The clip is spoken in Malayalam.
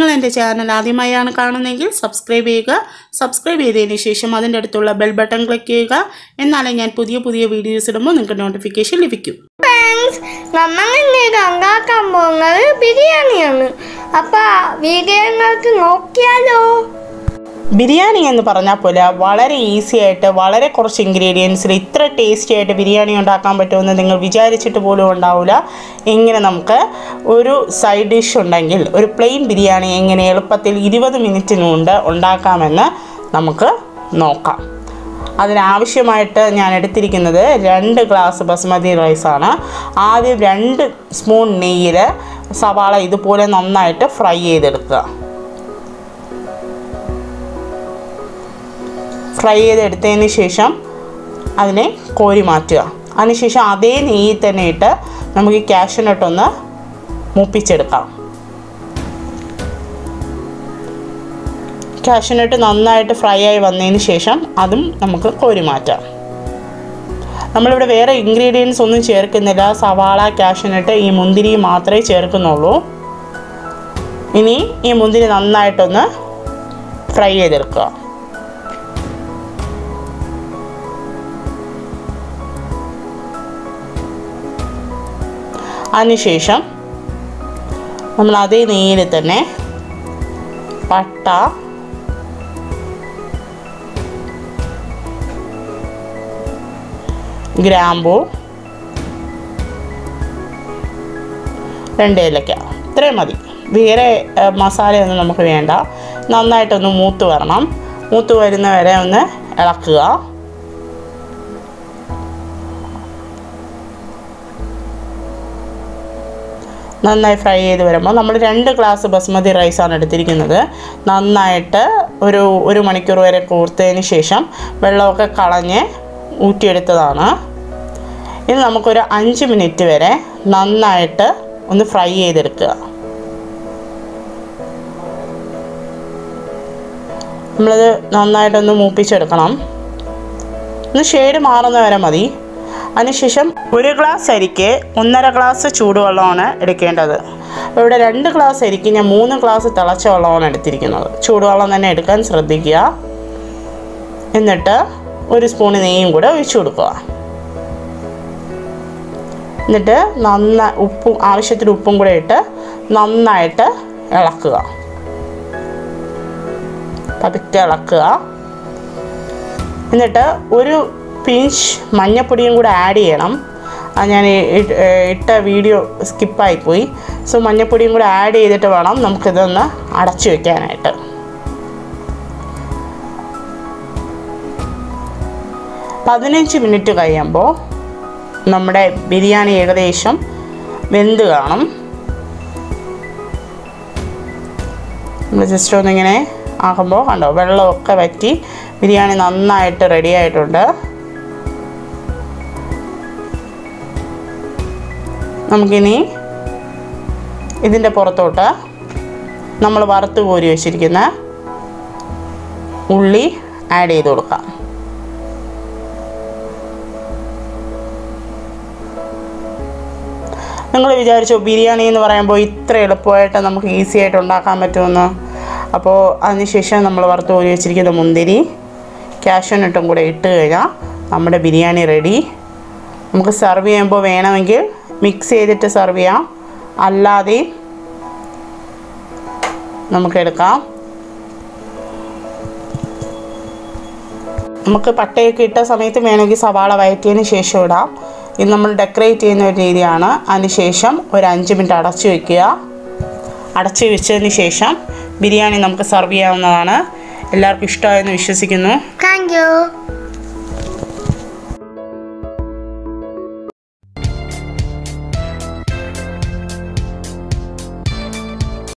നിങ്ങൾ എൻ്റെ ചാനൽ ആദ്യമായാണ് കാണുന്നതെങ്കിൽ സബ്സ്ക്രൈബ് ചെയ്യുക സബ്സ്ക്രൈബ് ചെയ്തതിന് ശേഷം അതിൻ്റെ അടുത്തുള്ള ബെൽ ബട്ടൺ ക്ലിക്ക് ചെയ്യുക എന്നാലേ ഞാൻ പുതിയ പുതിയ വീഡിയോസ് ഇടുമ്പോൾ നിങ്ങൾക്ക് നോട്ടിഫിക്കേഷൻ ലഭിക്കും ഫ്രണ്ട്സ് നമ്മൾ ഇന്ന് ഉണ്ടാക്കാൻ പോകുന്നത് ബിരിയാണിയാണ് അപ്പൊ വീഡിയോ നിങ്ങൾക്ക് നോക്കിയാലോ ബിരിയാണി എന്ന് പറഞ്ഞാൽ പോലെ വളരെ ഈസി ആയിട്ട് വളരെ കുറച്ച് ഇൻഗ്രീഡിയൻസിൽ ഇത്ര ടേസ്റ്റി ആയിട്ട് ബിരിയാണി ഉണ്ടാക്കാൻ പറ്റുമെന്ന് നിങ്ങൾ വിചാരിച്ചിട്ട് പോലും ഉണ്ടാവില്ല എങ്ങനെ നമുക്ക് ഒരു സൈഡ് ഡിഷ് ഉണ്ടെങ്കിൽ ഒരു പ്ലെയിൻ ബിരിയാണി എങ്ങനെ എളുപ്പത്തിൽ ഇരുപത് മിനിറ്റിനുണ്ട് ഉണ്ടാക്കാമെന്ന് നമുക്ക് നോക്കാം അതിനാവശ്യമായിട്ട് ഞാൻ എടുത്തിരിക്കുന്നത് രണ്ട് ഗ്ലാസ് ബസ്മതി റൈസാണ് ആദ്യം രണ്ട് സ്പൂൺ നെയ്യിൽ സവാള ഇതുപോലെ നന്നായിട്ട് ഫ്രൈ ചെയ്തെടുക്കുക ഫ്രൈ ചെയ്തെടുത്തതിന് ശേഷം അതിനെ കോരി മാറ്റുക അതിനുശേഷം അതേ നെയ്യിൽ തന്നെ ഇട്ട് നമുക്ക് ഈ കാഷ്യനട്ടൊന്ന് മൂപ്പിച്ചെടുക്കാം കാഷ്യനട്ട് നന്നായിട്ട് ഫ്രൈ ആയി വന്നതിന് ശേഷം അതും നമുക്ക് കോരി മാറ്റാം നമ്മളിവിടെ വേറെ ഇൻഗ്രീഡിയൻസ് ഒന്നും ചേർക്കുന്നില്ല സവാള കാഷ്യനട്ട് ഈ മുന്തിരി മാത്രമേ ചേർക്കുന്നുള്ളൂ ഇനി ഈ മുന്തിരി നന്നായിട്ടൊന്ന് ഫ്രൈ ചെയ്തെടുക്കുക അതിനുശേഷം നമ്മൾ അതേ നെയ്യിൽ തന്നെ പട്ട ഗ്രാമ്പു രണ്ട് ഏലക്ക ഇത്രയും മതി വേറെ ഏ, മസാലയൊന്നും നമുക്ക് വേണ്ട നന്നായിട്ടൊന്ന് മൂത്ത് വരണം മൂത്ത് വരുന്നവരെ ഒന്ന് ഇളക്കുക നന്നായി ഫ്രൈ ചെയ്ത് വരുമ്പോൾ നമ്മൾ രണ്ട് ഗ്ലാസ് ബസ്മതി റൈസാണ് എടുത്തിരിക്കുന്നത് നന്നായിട്ട് ഒരു ഒരു മണിക്കൂർ വരെ കൂർത്തതിന് ശേഷം വെള്ളമൊക്കെ കളഞ്ഞ് ഊറ്റിയെടുത്തതാണ് ഇത് നമുക്കൊരു അഞ്ച് മിനിറ്റ് വരെ നന്നായിട്ട് ഒന്ന് ഫ്രൈ ചെയ്തെടുക്കുക നമ്മളത് നന്നായിട്ടൊന്ന് മൂപ്പിച്ചെടുക്കണം ഒന്ന് ഷെയ്ഡ് മാറുന്ന വരെ മതി അതിനുശേഷം ഒരു ഗ്ലാസ് അരിക്ക് ഒന്നര ഗ്ലാസ് ചൂടുവെള്ളമാണ് എടുക്കേണ്ടത് അപ്പോൾ ഇവിടെ രണ്ട് ഗ്ലാസ് അരിക്ക് ഞാൻ മൂന്ന് ഗ്ലാസ് തിളച്ച വെള്ളമാണ് എടുത്തിരിക്കുന്നത് ചൂടുവെള്ളം തന്നെ എടുക്കാൻ ശ്രദ്ധിക്കുക എന്നിട്ട് ഒരു സ്പൂൺ നെയ്യും കൂടെ ഒഴിച്ചു കൊടുക്കുക എന്നിട്ട് നന്നായി ഉപ്പും ആവശ്യത്തിന് ഉപ്പും കൂടെ ഇട്ട് നന്നായിട്ട് ഇളക്കുക പതുക്കെ ഇളക്കുക എന്നിട്ട് ഒരു പിഞ്ച് മഞ്ഞപ്പൊടിയും കൂടെ ആഡ് ചെയ്യണം അത് ഞാൻ ഇ- ഇ- ഇട്ട വീഡിയോ സ്കിപ്പായിപ്പോയി സോ മഞ്ഞപ്പൊടിയും കൂടെ ആഡ് ചെയ്തിട്ട് വേണം നമുക്കിതൊന്ന് അടച്ചു വെക്കാനായിട്ട് പതിനഞ്ച് മിനിറ്റ് കഴിയുമ്പോൾ നമ്മുടെ ബിരിയാണി ഏകദേശം വെന്ത് കാണും നമ്മൾ ജസ്റ്റ് ഒന്നിങ്ങനെ ആക്കുമ്പോൾ കണ്ടോ വെള്ളമൊക്കെ വറ്റി ബിരിയാണി നന്നായിട്ട് റെഡി ആയിട്ടുണ്ട് നമുക്കിനി ഇതിൻ്റെ പുറത്തോട്ട് നമ്മൾ വറുത്ത് കോരി വെച്ചിരിക്കുന്ന ഉള്ളി ആഡ് ചെയ്ത് കൊടുക്കാം നിങ്ങൾ വിചാരിച്ചോ ബിരിയാണി എന്ന് പറയുമ്പോൾ ഇത്ര എളുപ്പമായിട്ട് നമുക്ക് ഈസി ആയിട്ട് ഉണ്ടാക്കാൻ പറ്റുമെന്ന് അപ്പോൾ അതിനുശേഷം നമ്മൾ വറുത്ത് കോരി വെച്ചിരിക്കുന്ന മുന്തിരി കാഷ്യനട്ടും കൂടെ ഇട്ട് കഴിഞ്ഞാൽ നമ്മുടെ ബിരിയാണി റെഡി നമുക്ക് സെർവ് ചെയ്യുമ്പോൾ വേണമെങ്കിൽ മിക്സ് ചെയ്തിട്ട് സെർവ് ചെയ്യാം അല്ലാതെയും നമുക്ക് എടുക്കാം നമുക്ക് പട്ടയൊക്കെ ഇട്ട സമയത്ത് വേണമെങ്കിൽ സവാള വയറ്റിയതിന് ശേഷം ഇടാം ഇത് നമ്മൾ ഡെക്കറേറ്റ് ചെയ്യുന്ന ഒരു രീതിയാണ് അതിനുശേഷം ഒരു അഞ്ച് മിനിറ്റ് അടച്ചു വെക്കുക അടച്ചു വെച്ചതിന് ശേഷം ബിരിയാണി നമുക്ക് സെർവ് ചെയ്യാവുന്നതാണ് എല്ലാവർക്കും ഇഷ്ടമായെന്ന് വിശ്വസിക്കുന്നു താങ്ക് യു